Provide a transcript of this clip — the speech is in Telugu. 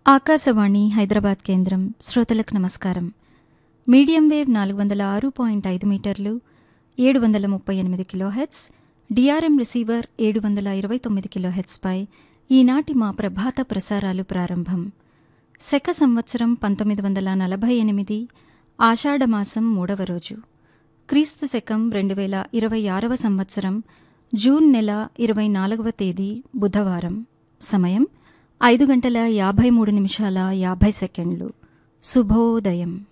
ఆకాశవాణి హైదరాబాద్ కేంద్రం శ్రోతలకు నమస్కారం మీడియం వేవ్ నాలుగు వందల ఆరు పాయింట్ ఐదు మీటర్లు ఏడు వందల ముప్పై ఎనిమిది కిలోహెట్స్ డిఆర్ఎం రిసీవర్ ఏడు వందల ఇరవై తొమ్మిది కిలోహెట్స్పై ఈనాటి మా ప్రభాత ప్రసారాలు ప్రారంభం శక సంవత్సరం పంతొమ్మిది వందల నలభై ఎనిమిది ఆషాఢమాసం మూడవ రోజు క్రీస్తు శకం రెండు వేల ఇరవై ఆరవ సంవత్సరం జూన్ నెల ఇరవై నాలుగవ తేదీ బుధవారం సమయం ఐదు గంటల యాభై మూడు నిమిషాల యాభై సెకండ్లు శుభోదయం